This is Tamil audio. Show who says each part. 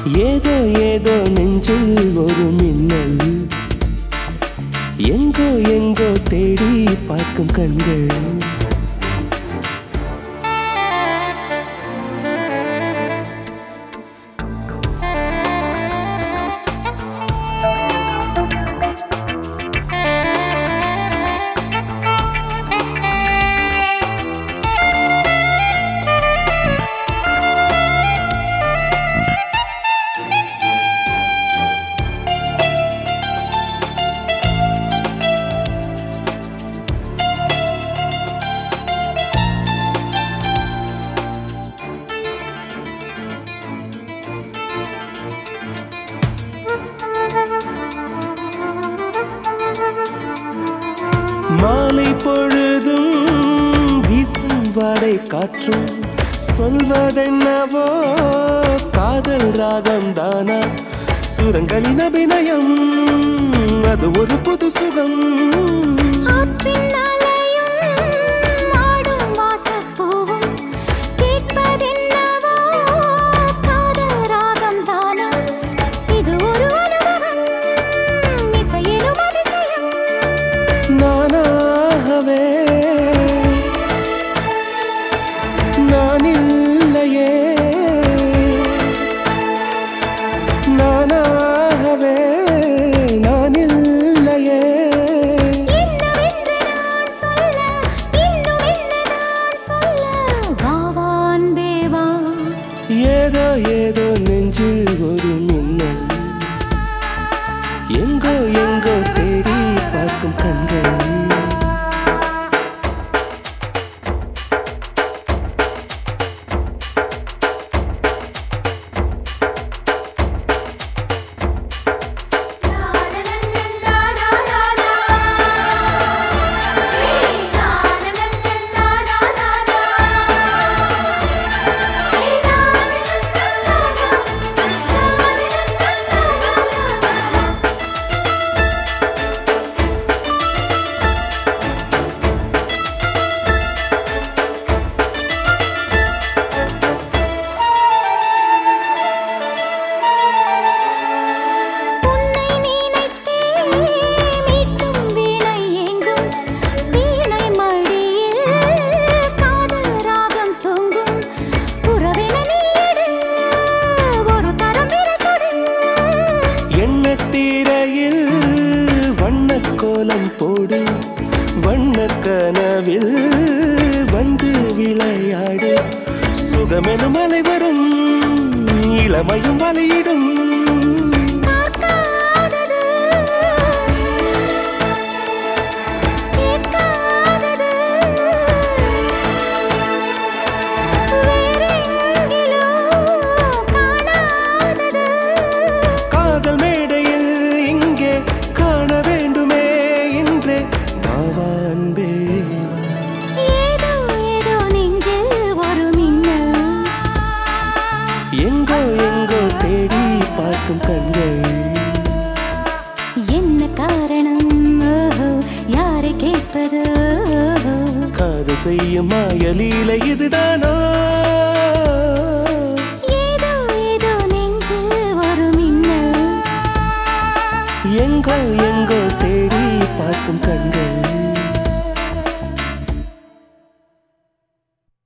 Speaker 1: ஏதோ ஏதோ நெஞ்சில் ஒரு மின்னல் எங்கோ எங்கோ தேடி பார்க்கும் கண்கள் மாலை பொழுதும் வீசும் வாடை காற்றும் சொல்வதென்னவோ காதல் ராகம் தானா சுரங்களின் அபிநயம் அது ஒரு புது சுகம்
Speaker 2: ஆற்றின் அலையும் ஆடும் வாசப்பூவும் கேட்பதென்னவோ காதல் ராகம் தானா இது ஒரு அனுபவம் இசையிலும் அதிசயம்
Speaker 1: நானாகவே நான் இல்லையே நானாகவே நான் இல்லையே
Speaker 2: என்னவென்று நான் சொல்ல இன்னும் என்ன நான் சொல்ல வா அன்பே வா
Speaker 1: ஏதோ ஏதோ நெஞ்சில் ஒரு மின்னல் எங்கோ எங்கோ தேடி பார்க்கும் கண்கள்
Speaker 2: உன்னை நினைத்தே மீட்டும் வீணை எங்கும் வீணை மடியில் காதல் ராகம் தூங்கும் உறவின நீடு ஒரு தரம் விரட்டுடு
Speaker 1: எண்ணத்தீரையில் வண்ணக் கோலம் போடு வண்ணக் கனவில் வந்து விளையாடு சுகமெனும் அலை வரும் இளமையும் வலையிடும்
Speaker 2: பார்க்காதது கேட்காதது வேறெங்கிலும் காணாதது
Speaker 1: காதல் மேடையில் இங்கே காண வேண்டுமே என்றே வாவா அன்பே
Speaker 2: ஏதோ ஏதோ நெஞ்சில் ஒரு மின்னல்
Speaker 1: எங்கோ எங்கோ தேடி பார்க்கும் கண்கள்
Speaker 2: என்ன காரணம் ஓஹோ, யாரை கேட்பது ஓஹோ.
Speaker 1: காதல் செய்யும் மாயலீலை இதுதானோ